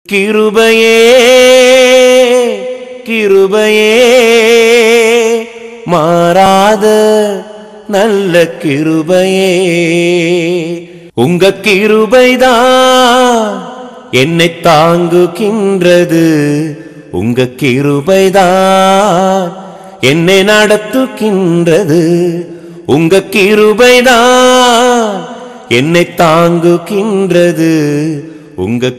கிருபையே கிருபையே மாறாத நல்ல கிருபையே உங்க கிருபைதான் என்னை தாங்குகின்றது உங்க கிருபைதான் என்னை நடத்துகின்றது உங்க கிருபைதான் என்னை தாங்குகின்றது உங்க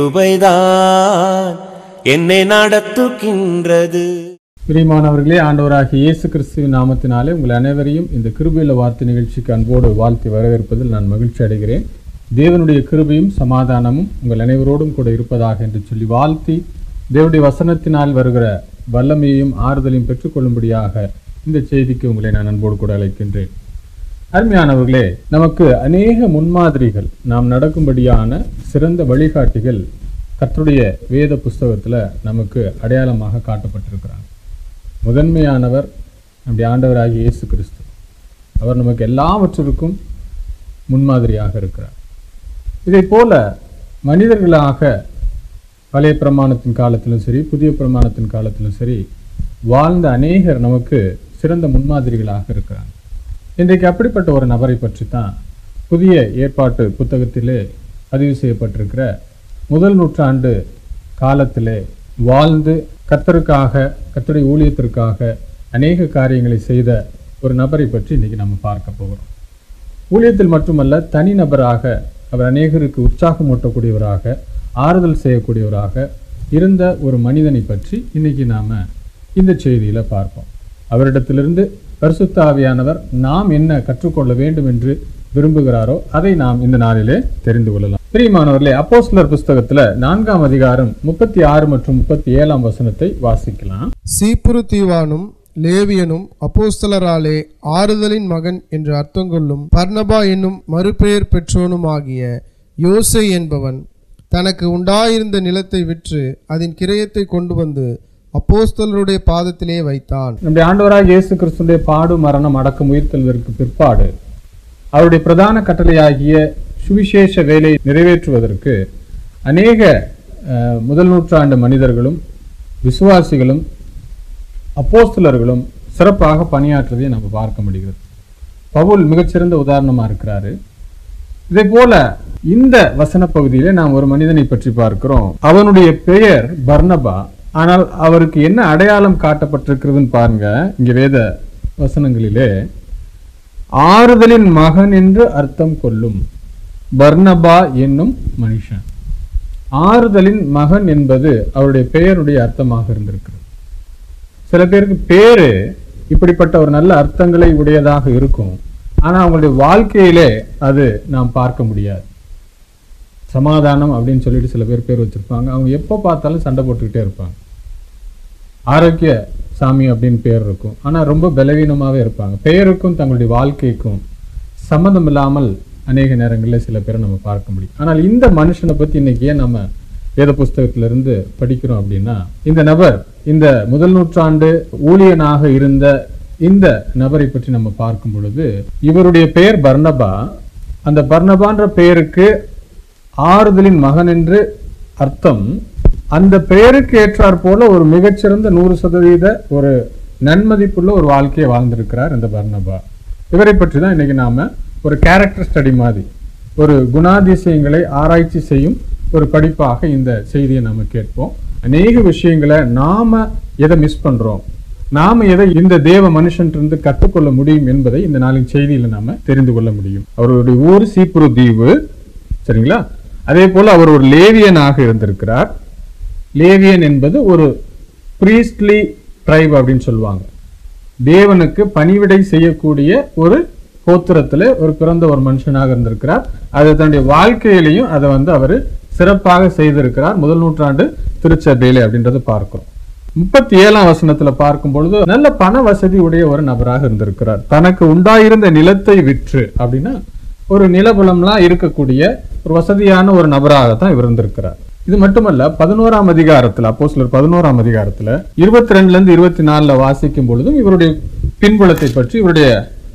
கிருபைதான் என்னை நடத்துகின்றது பிரியமானவர்களே ஆண்டவராகிய இயேசு கிறிஸ்துவின் நாமத்தினாலே உங்கள் அனைவரையும் இந்த கிருபையில வார்த்தை நிகழ்ச்சிக்கு அன்போடு வாழ்த்தி வரவேற்பதில் நான் மகிழ்ச்சி அடைகிறேன் தேவனுடைய கிருபையும் சமாதானமும் உங்கள் அனைவரோடும் கூட இருப்பதாக என்று சொல்லி வாழ்த்தி தேவனுடைய வசனத்தினால் வருகிற வல்லமையையும் ஆறுதலையும் பெற்றுக்கொள்ளும்படியாக இந்த செய்திக்கு உங்களை நான் அன்போடு கூட அழைக்கின்றேன் அருமையானவர்களே நமக்கு அநேக முன்மாதிரிகள் நாம் நடக்கும்படியான சிறந்த வழிகாட்டிகள் கர்த்தருடைய வேத புஸ்தகத்துல நமக்கு அடையாளமாக காட்டப்பட்டிருக்கிறாங்க முதன்மையானவர் நம்முடைய ஆண்டவராகிய இயேசு கிறிஸ்து அவர் நமக்கு எல்லாவற்றிற்கும் முன்மாதிரியாக இருக்கிறார் இதை போல மனிதர்களாக பழைய பிரமாணத்தின் காலத்திலும் சரி புதிய பிரமாணத்தின் காலத்திலும் சரி வாழ்ந்த அநேகர் நமக்கு சிறந்த முன்மாதிரிகளாக இருக்கிறாங்க இன்றைக்கு அப்படிப்பட்ட ஒரு நபரை பற்றி தான் புதிய ஏற்பாட்டு புத்தகத்திலே பதிவு செய்யப்பட்டிருக்கிற முதல் நூற்றாண்டு காலத்திலே வாழ்ந்து கர்த்தருக்காக கர்த்தருடைய ஊழியத்திற்காக அநேக காரியங்களை செய்த ஒரு நபரை பற்றி இன்னைக்கு நம்ம பார்க்க போகிறோம் ஊழியத்தில் மட்டுமல்ல தனிநபராக அவர் அநேகருக்கு உற்சாகம் ஊட்டக்கூடியவராக ஆறுதல் செய்யக்கூடியவராக இருந்த ஒரு மனிதனை பற்றி இன்னைக்கு நாம இந்த செய்தியில பார்ப்போம் அவரிடத்திலிருந்து பரிசுத்த ஆவியானவர் நாம் என்ன கற்றுக்கொள்ள வேண்டும் என்று விரும்புகிறாரோ அதை நாம் இந்த நாளிலே தெரிந்து கொள்ளலாம் பிரியமானவர்களே அப்போஸ்தலர் புஸ்தகத்துல நான்காம் அதிகாரம் முப்பத்தி ஆறு மற்றும் முப்பத்தி ஏழாம் வசனத்தை வாசிக்கலாம் சீப்புரு தீவானும் லேவியனும் அப்போஸ்தலராலே ஆறுதலின் மகன் என்று அர்த்தம் கொள்ளும் பர்னபா என்னும் மறுபெயர் பெற்றோனும் ஆகிய யோசை என்பவன் தனக்கு உண்டாயிருந்த நிலத்தை விற்று அதன் கிரயத்தை கொண்டு வந்து அப்போஸ்தலருடைய பாதத்திலே வைத்தான் நம்முடைய ஆண்டவராக இயேசு கிறிஸ்துடைய பாடு மரணம் அடக்கம் உயிர்த்தெழுவதற்கு பிற்பாடு அவருடைய பிரதான கட்டளையாகிய சுவிசேஷ வேலையை நிறைவேற்றுவதற்கு அநேக அஹ், முதல் நூற்றாண்டு மனிதர்களும் விசுவாசிகளும் அப்போஸ்தலர்களும் சிறப்பாக பணியாற்றுவதை நம்ம பார்க்க முடிகிறது பவுல் மிகச்சிறந்த உதாரணமா இருக்கிறாரு இதே போல இந்த வசன பகுதியிலே நாம் ஒரு மனிதனை பற்றி பார்க்கிறோம் அவனுடைய பெயர் பர்னபா ஆனால் அவருக்கு என்ன அடையாளம் காட்டப்பட்டிருக்கிறதுன்னு பாருங்க இங்க வேத வசனங்களிலே ஆறுதலின் மகன் என்று அர்த்தம் கொள்ளும் பர்னபா என்னும் மனுஷன் ஆறுதலின் மகன் என்பது அவருடைய பெயருடைய அர்த்தமாக இருந்திருக்கிறது சில பேருக்கு பேரு இப்படிப்பட்ட ஒரு நல்ல அர்த்தங்களை உடையதாக இருக்கும் ஆனா அவங்களுடைய வாழ்க்கையிலே அது நாம் பார்க்க முடியாது சமாதானம் அப்படின்னு சொல்லிட்டு சில பேர் பேர் வச்சிருப்பாங்க அவங்க எப்போ பார்த்தாலும் சண்டை போட்டுக்கிட்டே இருப்பாங்க ஆரோக்கிய சாமி அப்படின்னு பேர் இருக்கும் ஆனா ரொம்ப பலவீனமாவே இருப்பாங்க பெயருக்கும் தங்களுடைய வாழ்க்கைக்கும் சம்மந்தம் இல்லாமல் அநேக நேரங்களில் சில பேரை நம்ம பார்க்க முடியும் ஆனால் இந்த மனுஷனை பத்தி இன்னைக்கு ஏன் நம்ம வேத புஸ்தகத்துல இருந்து படிக்கிறோம் அப்படின்னா இந்த நபர் இந்த முதல் நூற்றாண்டு ஊழியனாக இருந்த இந்த நபரை பற்றி நம்ம பார்க்கும் பொழுது இவருடைய பெயர் பர்னபா அந்த பர்னபான்ற பெயருக்கு ஆறுதலின் மகன் என்று அர்த்தம் அந்த பெயருக்கு ஏற்றாற் போல ஒரு மிகச்சிறந்த நூறு சதவீத ஒரு நன்மதிப்புள்ள ஒரு வாழ்க்கையை வாழ்ந்திருக்கிறார் இந்த பர்னபா இவரை பற்றி தான் இன்னைக்கு நாம ஒரு கேரக்டர் ஸ்டடி மாதிரி ஒரு குணாதிசயங்களை ஆராய்ச்சி செய்யும் ஒரு படிப்பாக இந்த செய்தியை நாம கேட்போம் அநேக விஷயங்களை நாம எதை மிஸ் பண்றோம் நாம எதை இந்த தேவ மனுஷன்றிருந்து கற்றுக்கொள்ள முடியும் என்பதை இந்த நாளின் செய்தியில நாம தெரிந்து கொள்ள முடியும் அவருடைய ஊர் சீப்புரு தீவு சரிங்களா அதே போல அவர் ஒரு லேவியனாக இருந்திருக்கிறார் லேவியன் என்பது ஒரு பிரீஸ்ட்லி ட்ரைப் அப்படின்னு சொல்லுவாங்க தேவனுக்கு பணிவிடை செய்யக்கூடிய ஒரு கோத்திரத்துல ஒரு பிறந்த ஒரு மனுஷனாக இருந்திருக்கிறார் அது தன்னுடைய வாழ்க்கையிலையும் அதை வந்து அவர் சிறப்பாக செய்திருக்கிறார் முதல் நூற்றாண்டு திருச்சபையிலே அப்படின்றத பார்க்கிறோம் முப்பத்தி ஏழாம் வசனத்துல பார்க்கும் பொழுது நல்ல பண வசதி உடைய ஒரு நபராக இருந்திருக்கிறார் தனக்கு உண்டாயிருந்த நிலத்தை விற்று அப்படின்னா ஒரு நிலபுலம்லாம் இருக்கக்கூடிய ஒரு வசதியான ஒரு நபராகத்தான் இவர் இருந்திருக்கிறார் இது மட்டுமல்ல பதினோராம் அதிகாரத்துல அப்போ சிலர் பதினோராம் அதிகாரத்துல இருபத்தி ரெண்டுல இருந்து இருபத்தி நாலுல வாசிக்கும் பொழுதும் இவருடைய பின்புலத்தை பற்றி இவருடைய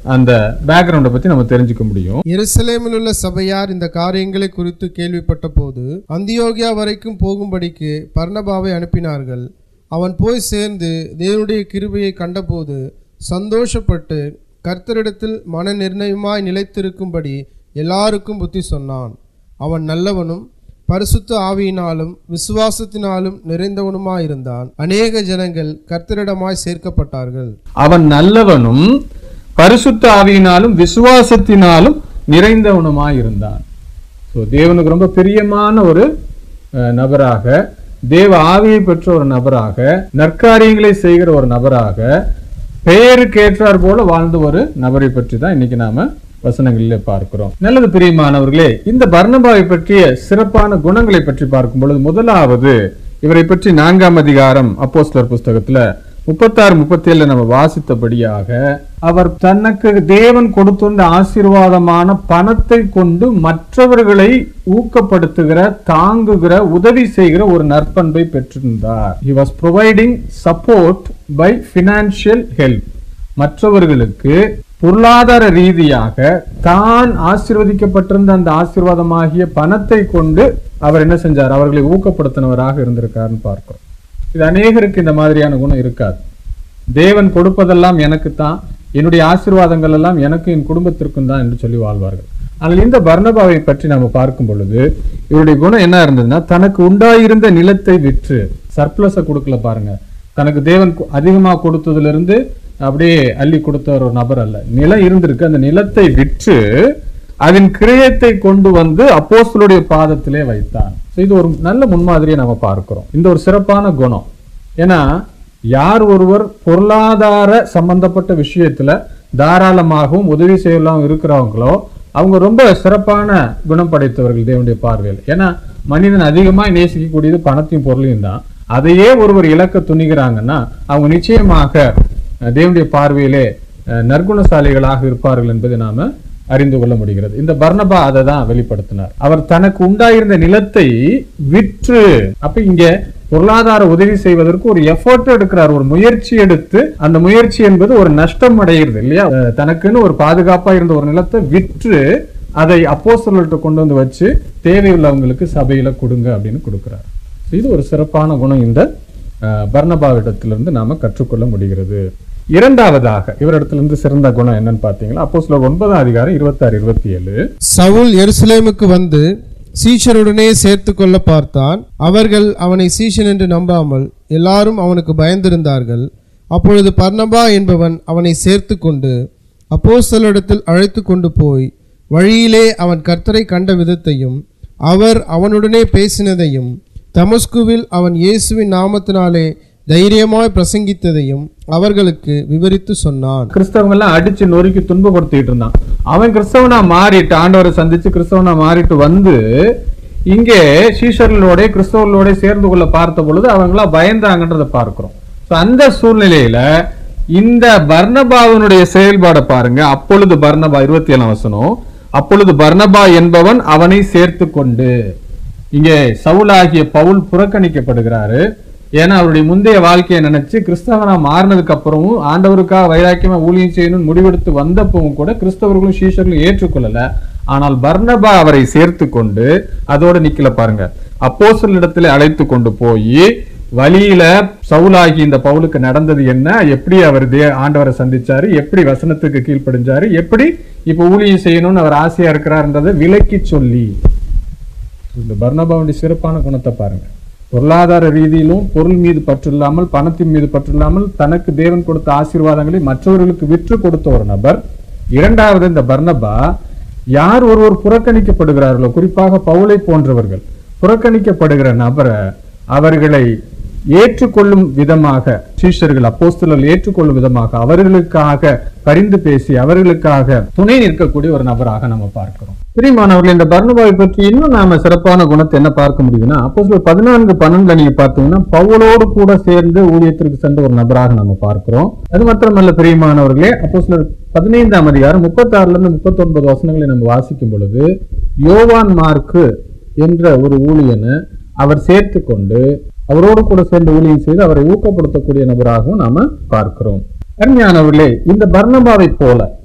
அந்த பேக்ரவுண்டை பத்தி நம்ம தெரிஞ்சுக்க முடியும் எருசலேமில் உள்ள சபையார் இந்த காரியங்களை குறித்து கேள்விப்பட்ட போது அந்தியோகியா வரைக்கும் போகும்படிக்கு பர்னபாவை அனுப்பினார்கள் அவன் போய் சேர்ந்து தேவனுடைய கிருபையை கண்டபோது சந்தோஷப்பட்டு கர்த்தரிடத்தில் மன நிர்ணயமாய் நிலைத்திருக்கும்படி எல்லாருக்கும் புத்தி சொன்னான் அவன் நல்லவனும் பரிசுத்த ஆவியினாலும் விசுவாசத்தினாலும் நிறைந்தவனுமாயிருந்தான் அநேக ஜனங்கள் கர்த்தரிடமாய் சேர்க்கப்பட்டார்கள் அவன் நல்லவனும் பரிசுத்த ஆவியினாலும் விசுவாசத்தினாலும் நிறைந்தவனுமாய் இருந்தான் ஸோ தேவனுக்கு ரொம்ப பிரியமான ஒரு அஹ், நபராக தேவ ஆவியை பெற்ற ஒரு நபராக நற்காரியங்களை செய்கிற ஒரு நபராக பெயருக்கு ஏற்றார் போல வாழ்ந்த ஒரு நபரை பற்றி தான் இன்னைக்கு நாம வசனங்களிலே பார்க்கிறோம் நல்லது பிரியமானவர்களே இந்த பர்ணபாவை பற்றிய சிறப்பான குணங்களை பற்றி பார்க்கும் பொழுது முதலாவது இவரை பற்றி நான்காம் அதிகாரம் அப்போஸ்தலர் புஸ்தகத்துல முப்பத்தாறு முப்பத்தி ஏழுல நம்ம வாசித்தபடியாக அவர் தனக்கு தேவன் கொடுத்திருந்த ஆசீர்வாதமான பணத்தை கொண்டு மற்றவர்களை ஊக்கப்படுத்துகிற தாங்குகிற உதவி செய்கிற ஒரு நற்பண்பை பெற்றிருந்தார் he was providing support by financial help மற்றவர்களுக்கு பொருளாதார ரீதியாக தான் ஆசீர்வதிக்கப்பட்டிருந்த அந்த ஆசீர்வாதமாகிய பணத்தை கொண்டு அவர் என்ன செஞ்சார் அவர்களை ஊக்கப்படுத்தினவராக இருந்திருக்காருன்னு பார்க்கிறோம் இது அநேகருக்கு இந்த மாதிரியான குணம் இருக்காது தேவன் கொடுப்பதெல்லாம் எனக்கு தான் என்னுடைய ஆசீர்வாதங்கள் எல்லாம் எனக்கு என் குடும்பத்திற்கும் தான் என்று சொல்லி வாழ்வார்கள் ஆனால் இந்த பர்ணபாவை பற்றி நம்ம பார்க்கும் பொழுது இவருடைய குணம் என்ன இருந்ததுன்னா தனக்கு உண்டாயிருந்த நிலத்தை விற்று சர்ப்ளஸை கொடுக்கல பாருங்க தனக்கு தேவன் கு- அதிகமா கொடுத்ததுல இருந்து அப்படியே அள்ளி கொடுத்த ஒரு நபர் அல்ல நிலம் இருந்திருக்கு அந்த நிலத்தை விற்று அதன் கிரயத்தை கொண்டு வந்து அப்போஸ்தலருடைய பாதத்திலே வைத்தான் So இது ஒரு நல்ல முன்மாதிரியை நம்ம பார்க்கிறோம் இந்த ஒரு சிறப்பான குணம் ஏன்னா யார் ஒருவர் பொருளாதார சம்பந்தப்பட்ட விஷயத்துல தாராளமாகவும் உதவி செய்யலாம் இருக்கிறவங்களோ அவங்க ரொம்ப சிறப்பான குணம் படைத்தவர்கள் தேவனுடைய பார்வையில் ஏன்னா மனிதன் அதிகமாக நேசிக்கக்கூடியது பணத்தையும் பொருளையும் தான் அதையே ஒருவர் இழக்க துணிகிறாங்கன்னா அவங்க நிச்சயமாக அஹ், தேவனுடைய பார்வையிலே அஹ், நற்குணசாலிகளாக இருப்பார்கள் என்பதை நாம அறிந்து கொள்ள முடிகிறது இந்த பர்னபா அதை தான் வெளிப்படுத்தினார் அவர் தனக்கு உண்டாயிருந்த நிலத்தை விற்று அப்ப இங்க பொருளாதார உதவி செய்வதற்கு ஒரு எஃபோர்ட் எடுக்கிறார் ஒரு முயற்சி எடுத்து அந்த முயற்சி என்பது ஒரு நஷ்டம் அடைகிறது இல்லையா அஹ் தனக்குன்னு ஒரு பாதுகாப்பா இருந்த ஒரு நிலத்தை விற்று அதை அப்போஸ்தலர்கிட்ட கொண்டு வந்து வச்சு தேவையுள்ளவங்களுக்கு சபையில கொடுங்க அப்படின்னு கொடுக்கிறார் இது ஒரு சிறப்பான குணம் இந்த அஹ், பர்னபாவிடத்திலிருந்து நாம கற்றுக்கொள்ள முடிகிறது இரண்டாவதாக இவரிடத்திலிருந்து சிறந்த குணம் என்னன்னு பார்த்தீங்களா அப்போ சில ஒன்பதாம் அதிகாரம் இருபத்தாறு இருபத்தி ஏழு சவுல் எருசலேமுக்கு வந்து சீஷருடனே சேர்த்து கொள்ள பார்த்தான் அவர்கள் அவனை சீஷன் என்று நம்பாமல் எல்லாரும் அவனுக்கு பயந்திருந்தார்கள் அப்பொழுது பர்னபா என்பவன் அவனை சேர்த்து கொண்டு அப்போஸ்தலரிடத்தில் அழைத்து கொண்டு போய் வழியிலே அவன் கர்த்தரை கண்ட விதத்தையும் அவர் அவனுடனே பேசினதையும் தமஸ்குவில் அவன் இயேசுவின் நாமத்தினாலே தைரியமாய் பிரசங்கித்ததையும் அவர்களுக்கு விவரித்து சொன்னான் கிறிஸ்தவங்க எல்லாம் அடிச்சு நொறுக்கி துன்பப்படுத்திட்டு இருந்தான் அவன் கிறிஸ்தவனா மாறிட்டு ஆண்டவரை சந்திச்சு கிறிஸ்தவனா மாறிட்டு வந்து இங்கே சீஷர்களோட கிறிஸ்தவர்களோட சேர்ந்து கொள்ள பார்த்த பொழுது அவங்களா பயந்தாங்கன்றத பார்க்கிறோம் So, அந்த சூழ்நிலையில இந்த பர்னபாவினுடைய செயல்பாடை பாருங்க அப்பொழுது பர்னபா இருபத்தி ஏழாம் வசனம் அப்பொழுது பர்னபா என்பவன் அவனை சேர்த்து கொண்டு இங்கே சவுலாகிய பவுல் புறக்கணிக்கப்படுகிறாரு ஏன்னா அவருடைய முந்தைய வாழ்க்கையை நினைச்சு கிறிஸ்தவனா மாறினதுக்கு அப்புறமும் ஆண்டவருக்காக வைராக்கியமா ஊழியம் செய்யணும்னு முடிவெடுத்து வந்தப்பவும் கூட கிறிஸ்தவர்களும் சீஷர்களும் ஏற்றுக்கொள்ளல ஆனால் பர்னபா அவரை சேர்த்து கொண்டு அதோட நிக்கல பாருங்க அப்போஸ்தலரிடத்துல அழைத்து கொண்டு போய் வழியில சவுலாகி இந்த பவுலுக்கு நடந்தது என்ன எப்படி அவர் தே ஆண்டவரை சந்திச்சாரு எப்படி வசனத்துக்கு கீழ்ப்படிஞ்சாரு எப்படி இப்ப ஊழியம் செய்யணும்னு அவர் ஆசையா இருக்கிறார்ன்றதை விலக்கி சொல்லி இந்த பர்ணபாவுடைய சிறப்பான குணத்தை பாருங்க பொருளாதார ரீதியிலும் பொருள் மீது பற்று இல்லாமல் பணத்தின் மீது பற்று இல்லாமல் தனக்கு தேவன் கொடுத்த ஆசீர்வாதங்களை மற்றவர்களுக்கு விற்று கொடுத்த ஒரு நபர் இரண்டாவது இந்த பர்னபா யார் ஒருவர் புறக்கணிக்கப்படுகிறார்களோ குறிப்பாக பவுலை போன்றவர்கள் புறக்கணிக்கப்படுகிற நபரை அவர்களை ஏற்றுக்கொள்ளும் விதமாக சீஷர்கள் அப்போஸ்தலர்கள் ஏற்றுக்கொள்ளும் விதமாக அவர்களுக்காக பரிந்து பேசி அவர்களுக்காக துணை நிற்கக்கூடிய ஒரு நபராக நம்ம பார்க்கிறோம் பிரியமானவர்கள் இந்த பர்ணபாவை பற்றி இன்னும் நாம சிறப்பான குணத்தை என்ன பார்க்க முடியுதுன்னா அப்போ பதினான்கு பன்னெண்டுல நீங்க பார்த்தீங்கன்னா பவுலோடு கூட சேர்ந்து ஊழியத்திற்கு சென்ற ஒரு நபராக நம்ம பார்க்கிறோம் அது மாத்திரமல்ல பிரியமானவர்களே அப்போ சிலர் பதினைந்தாம் அதிகாரம் முப்பத்தாறுல இருந்து முப்பத்தி ஒன்பது வசனங்களை நம்ம வாசிக்கும் பொழுது யோவான் மார்க்கு என்ற ஒரு ஊழியனை அவர் சேர்த்து கொண்டு அவரோடு கூட சேர்ந்து ஊழியம் செய்து அவரை ஊக்கப்படுத்தக்கூடிய நபராகவும் நாம பார்க்கிறோம் அருமையானவர்களே இந்த பர்ணபாவை போல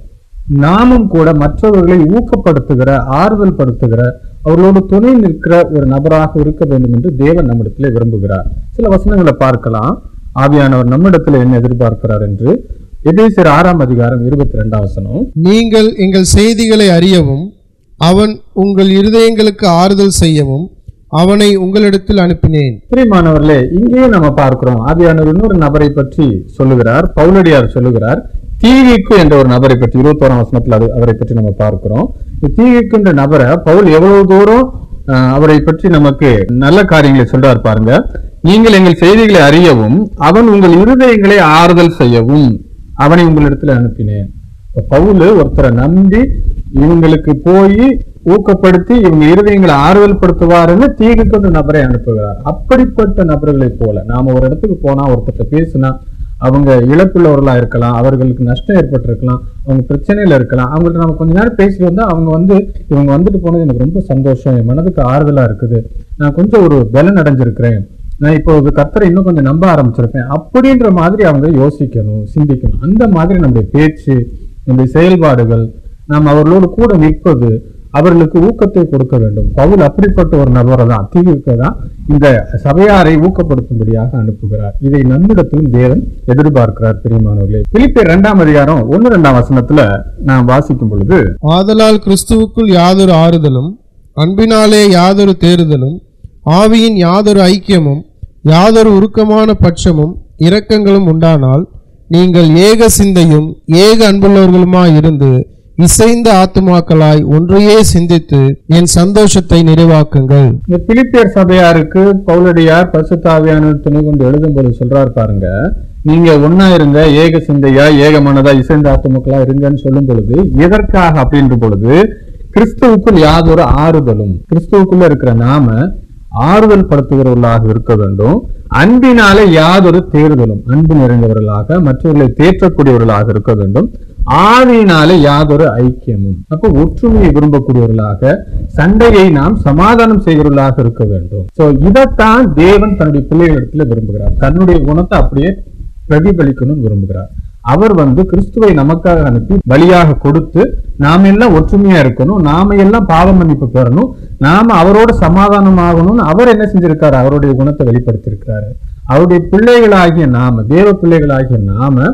நாமும் கூட மற்றவர்களை ஊக்கப்படுத்துகிற ஆறுதல் படுத்துகிற அவர்களோடு துணை நிற்கிற ஒரு நபராக இருக்க வேண்டும் என்று தேவன் நம்மிடத்திலே விரும்புகிறார் சில வசனங்களை பார்க்கலாம் ஆவியானவர் நம்மிடத்தில் என்ன எதிர்பார்க்கிறார் என்று எபேசியர் ஆறாம் அதிகாரம் இருபத்தி ரெண்டாம் வசனம் நீங்கள் எங்கள் செய்திகளை அறியவும் அவன் உங்கள் இருதயங்களுக்கு ஆறுதல் செய்யவும் அவனை உங்களிடத்தில் அனுப்பினேன் பிரியமானவர்களே இங்கேயே நம்ம பார்க்கிறோம் ஆவியானவர் இன்னொரு நபரை பற்றி சொல்லுகிறார் பவுலடியார் சொல்லுகிறார் தீவிக்கு என்ற ஒரு நபரை பற்றி இருபத்தோராம் வசனத்தில் அது அவரை பற்றி நம்ம பார்க்கிறோம் இந்த தீவிக்கு என்ற நபரை பவுல் எவ்வளவு தூரம் ஆஹ், அவரை பற்றி நமக்கு நல்ல காரியங்களை சொல்றார் பாருங்க நீங்கள் எங்கள் செய்திகளை அறியவும் அவன் உங்கள் இருதயங்களை ஆறுதல் செய்யவும் அவனை உங்களிடத்தில் அனுப்பினேன் இப்ப பவுலு ஒருத்தரை நம்பி இவங்களுக்கு போய் ஊக்கப்படுத்தி இவங்க இருதயங்களை ஆறுதல் படுத்துவாருன்னு தீங்கு கொண்டு நபரை அனுப்புகிறார் அப்படிப்பட்ட நபர்களைப் போல நாம ஒரு இடத்துக்கு போனா ஒருத்தர்ட்ட பேசினா அவங்க இழப்புள்ளவர்களா இருக்கலாம் அவர்களுக்கு நஷ்டம் ஏற்பட்டிருக்கலாம் அவங்க பிரச்சனையில இருக்கலாம் அவங்கள்ட்ட நம்ம கொஞ்ச நேரம் பேசிட்டு வந்தா அவங்க வந்து இவங்க வந்துட்டு போனது எனக்கு ரொம்ப சந்தோஷம் என் மனதுக்கு ஆறுதலா இருக்குது நான் கொஞ்சம் ஒரு பலன் அடைஞ்சிருக்கிறேன் நான் இப்போ ஒரு கர்த்தரை இன்னும் கொஞ்சம் நம்ப ஆரம்பிச்சிருக்கேன் அப்படின்ற மாதிரி அவங்க யோசிக்கணும் சிந்திக்கணும் அந்த மாதிரி நம்முடைய பேச்சு நம்முடைய செயல்பாடுகள் நாம் அவர்களோடு கூட நிற்பது அவர்களுக்கு ஊக்கத்தை கொடுக்க வேண்டும் பவுல் அப்படிப்பட்ட ஒரு நபரை தான் தீவிர தான் இந்த சபையாரை ஊக்கப்படுத்தும்படியாக அனுப்புகிறார் இதை நம்மிடத்திலும் தேவன் எதிர்பார்க்கிறார் பிரியமானவர்களே பிலிப்பியர் இரண்டாம் அதிகாரம் ஒன்னு ரெண்டாம் வசனத்துல நான் வாசிக்கும் பொழுது ஆதலால் கிறிஸ்துவுக்குள் யாதொரு ஆறுதலும் அன்பினாலே யாதொரு தேறுதலும் ஆவியின் யாதொரு ஐக்கியமும் யாதொரு உருக்கமான பட்சமும் இரக்கங்களும் உண்டானால் நீங்கள் ஏக சிந்தையும் ஏக அன்புள்ளவர்களுமாய் இருந்து இசைந்த ஆத்துமாக்களாய் ஒன்றையே சிந்தித்து என் சந்தோஷத்தை நிறைவாக்குங்கள் இந்த பிலிப்பியர் சபையாருக்கு பவுலடியார் பரிசுத்தாவியான துணை கொண்டு எழுதும்போது சொல்றாரு பாருங்க நீங்க ஒன்னா இருங்க ஏக சிந்தையா ஏக மனதா இசைந்த ஆத்துமக்களா இருங்கன்னு சொல்லும் பொழுது எதற்காக அப்படின்ற பொழுது கிறிஸ்துவுக்குள் யாதொரு ஆறுதலும் கிறிஸ்துவுக்குள்ள இருக்கிற நாம ஆறுதல் படுத்துகிறவர்களாக இருக்க வேண்டும் அன்பினாலே யாதொரு தேர்தலும் அன்பு நிறைந்தவர்களாக மற்றவர்களை தேற்றக்கூடியவர்களாக இருக்க வேண்டும் ஆவியினாலே யாதொரு ஐக்கியமும் அப்போ ஒற்றுமையை விரும்பக்கூடியவர்களாக சண்டையை நாம் சமாதானம் செய்கிறவர்களாக இருக்க வேண்டும் சோ இதைத்தான் தேவன் தன்னுடைய பிள்ளைகளிடத்துல விரும்புகிறார் தன்னுடைய குணத்தை அப்படியே பிரதிபலிக்கணும்னு விரும்புகிறார் அவர் வந்து கிறிஸ்துவை நமக்காக அனுப்பி பலியாக கொடுத்து நாம எல்லாம் ஒற்றுமையா இருக்கணும் நாம எல்லாம் பாவ மன்னிப்பு பெறணும் நாம அவரோட சமாதானம் ஆகணும்னு அவர் என்ன செஞ்சிருக்காரு அவருடைய குணத்தை வெளிப்படுத்தியிருக்கிறாரு அவருடைய பிள்ளைகளாகிய நாம தேவ பிள்ளைகளாகிய நாம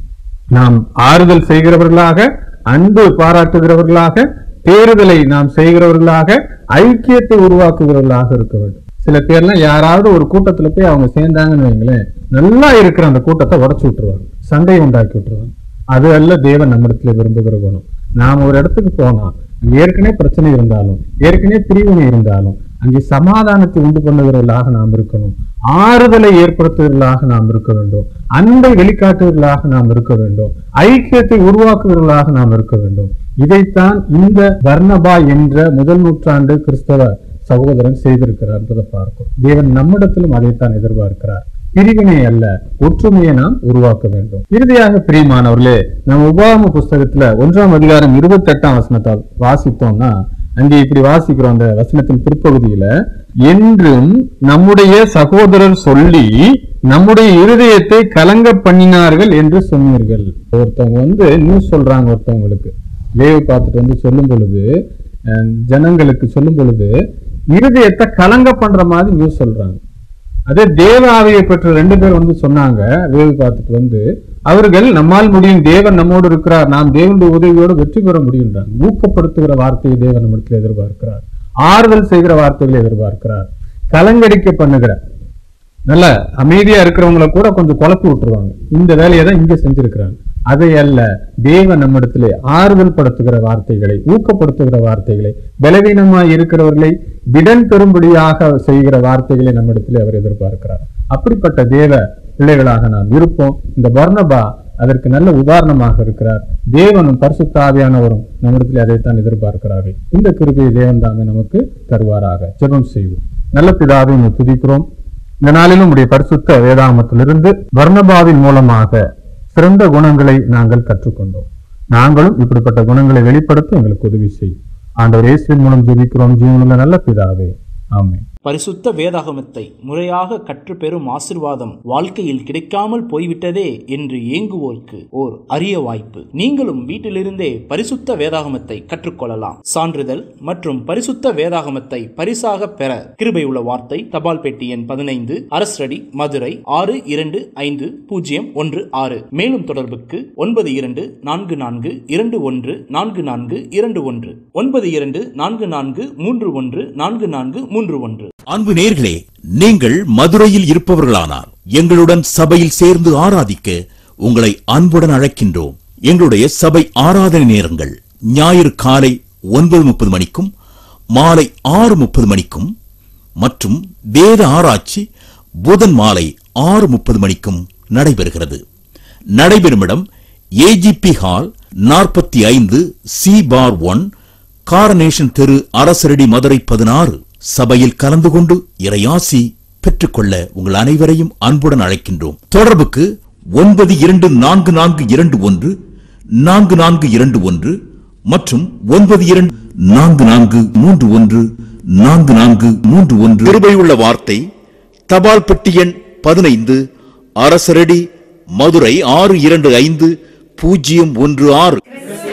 நாம் ஆறுதல் செய்கிறவர்களாக அன்பு பாராட்டுகிறவர்களாக தேறுதலை நாம் செய்கிறவர்களாக ஐக்கியத்தை உருவாக்குகிறவர்களாக இருக்க வேண்டும் சில பேர்லாம் யாராவது ஒரு கூட்டத்துல போய் அவங்க சேர்ந்தாங்கன்னு வைங்களேன் நல்லா இருக்கிற அந்த கூட்டத்தை உடைச்சு விட்டுருவாங்க சண்டையை உண்டாக்கி விட்டுருவாங்க அது அல்ல தேவன் நம்மிடத்துல விரும்புகிற குணம் நாம் ஒரு இடத்துக்கு போனா அங்க ஏற்கனவே பிரச்சனை இருந்தாலும் ஏற்கனவே பிரிவினை இருந்தாலும் அங்கே சமாதானத்தை உண்டு பண்ணுகிறவர்களாக நாம் இருக்கணும் ஆறுதலை ஏற்படுத்துகிறவர்களாக நாம் இருக்க வேண்டும் அன்பை வெளிக்காட்டுகிறவர்களாக நாம் இருக்க வேண்டும் ஐக்கியத்தை உருவாக்குகிறவர்களாக நாம் இருக்க வேண்டும் இதைத்தான் இந்த வர்ணபா என்ற முதல் நூற்றாண்டு கிறிஸ்தவ சகோதரன் செய்திருக்கிறார் என்பதை பார்க்கும் தேவன் நம்மிடத்திலும் அதைத்தான் எதிர்பார்க்கிறார் பிரிவினை அல்ல ஒற்றுமையை நாம் உருவாக்க வேண்டும் இறுதியாக பிரியமானவர்களே நம்ம உபாகம புஸ்தகத்துல ஒன்றாம் அதிகாரம் இருபத்தி எட்டாம் வசனத்தை வாசித்தோம்னா அங்கே இப்படி வாசிக்கிறோம் அந்த வசனத்தின் பிற்பகுதியில என்றும் நம்முடைய சகோதரர் சொல்லி நம்முடைய இருதயத்தை கலங்க பண்ணினார்கள் என்று சொன்னீர்கள் ஒருத்தவங்க வந்து நியூஸ் சொல்றாங்க ஒருத்தவங்களுக்கு லேவு பார்த்துட்டு வந்து சொல்லும் பொழுது அஹ், ஜனங்களுக்கு சொல்லும் பொழுது இருதயத்தை கலங்க பண்ற மாதிரி நியூஸ் சொல்றாங்க அதே தேவ ஆவியை பெற்ற ரெண்டு பேர் வந்து சொன்னாங்க வேவு பார்த்துட்டு வந்து அவர்கள் நம்மால் முடியும் தேவன் நம்மோடு இருக்கிறார் நாம் தேவனுடைய உதவியோடு வெற்றி பெற முடியுன்றாங்க ஊக்கப்படுத்துகிற வார்த்தையை தேவன் நம்மிடத்தில் எதிர்பார்க்கிறார் ஆறுதல் செய்கிற வார்த்தைகளை எதிர்பார்க்கிறார் கலங்கடிக்க பண்ணுகிற நல்ல அமைதியா இருக்கிறவங்கள கூட கொஞ்சம் குழப்பி விட்டுருவாங்க இந்த வேலையை தான் இங்க செஞ்சிருக்கிறாங்க அதை அல்ல தேவன் நம்மிடத்திலே ஆறுதல் படுத்துகிற வார்த்தைகளை ஊக்கப்படுத்துகிற வார்த்தைகளை பலவீனமாய் இருக்கிறவர்களை திடன் பெறும்படியாக செய்கிற வார்த்தைகளை நம்மிடத்திலே அவர் எதிர்பார்க்கிறார் அப்படிப்பட்ட தேவ பிள்ளைகளாக நாம் இருப்போம் இந்த பர்ணபா அதற்கு நல்ல உதாரணமாக இருக்கிறார் தேவனும் பரிசுத்தாவியானவரும் நம்மிடத்தில் அதைத்தான் எதிர்பார்க்கிறார்கள் இந்த கிருபையை தேவன் தாமே நமக்கு தருவாராக ஜெபம் செய்வோம் நல்ல பிதாவை உம்மை துதிக்கிறோம் இந்த நாளிலும் உடைய பரிசுத்த வேதாமத்திலிருந்து வர்ணபாவின் மூலமாக சிறந்த குணங்களை நாங்கள் கற்றுக்கொண்டோம் நாங்களும் இப்படிப்பட்ட குணங்களை வெளிப்படுத்த எங்களுக்கு உதவி செய்யும் ஆண்டவர் இயேசுவின் மூலம் ஜெபிக்கிறோம் ஜீவனுள்ள நல்ல பிதாவே ஆமென் பரிசுத்த வேதாகமத்தை முறையாக கற்றுப்பெறும் ஆசிர்வாதம் வாழ்க்கையில் கிடைக்காமல் போய்விட்டதே என்று ஏங்குவோருக்கு ஓர் அரிய வாய்ப்பு நீங்களும் வீட்டிலிருந்தே பரிசுத்த வேதாகமத்தை கற்றுக்கொள்ளலாம் சான்றிதழ் மற்றும் பரிசுத்த வேதாகமத்தை பரிசாக பெற கிருபை உள்ள வார்த்தை தபால் பெட்டி எண் பதினைந்து அரசடி மதுரை ஆறு இரண்டு ஐந்து பூஜ்ஜியம் ஒன்று ஆறு மேலும் தொடர்புக்கு ஒன்பது இரண்டு நான்கு நான்கு இரண்டு ஒன்று நான்கு நான்கு இரண்டு ஒன்று ஒன்பது இரண்டு நான்கு நான்கு மூன்று ஒன்று நான்கு நான்கு மூன்று ஒன்று அன்பு நேர்களே நீங்கள் மதுரையில் இருப்பவர்களானார் எங்களுடன் சபையில் சேர்ந்து ஆராதிக்க உங்களை அன்புடன் அழைக்கின்றோம் எங்களுடைய சபை ஆராதனை நேரங்கள் ஞாயிறு காலை ஒன்பது முப்பது மணிக்கும் மாலை ஆறு முப்பது மணிக்கும் மற்றும் வேத ஆராய்ச்சி புதன் மாலை ஆறு முப்பது மணிக்கும் நடைபெறுகிறது நடைபெறும் இடம் ஏஜிபி ஹால் நாற்பத்தி ஐந்து சி பார் ஒன் காரனேஷன் தெரு அரசரடி மதுரை பதினாறு சபையில் கலந்து கொண்டு இறையாசி பெற்றுக்கொள்ள உங்கள் அனைவரையும் அன்புடன் அழைக்கின்றோம் தொடர்புக்கு ஒன்பது இரண்டு நான்கு நான்கு இரண்டு ஒன்று நான்கு நான்கு இரண்டு ஒன்று மற்றும் ஒன்பது இரண்டு நான்கு நான்கு மூன்று ஒன்று நான்கு நான்கு மூன்று ஒன்று கிருபையுள்ள வார்த்தை தபால் பெட்டி எண் பதினைந்து அரசரடி மதுரை ஆறு இரண்டு ஐந்து பூஜ்ஜியம் ஒன்று ஆறு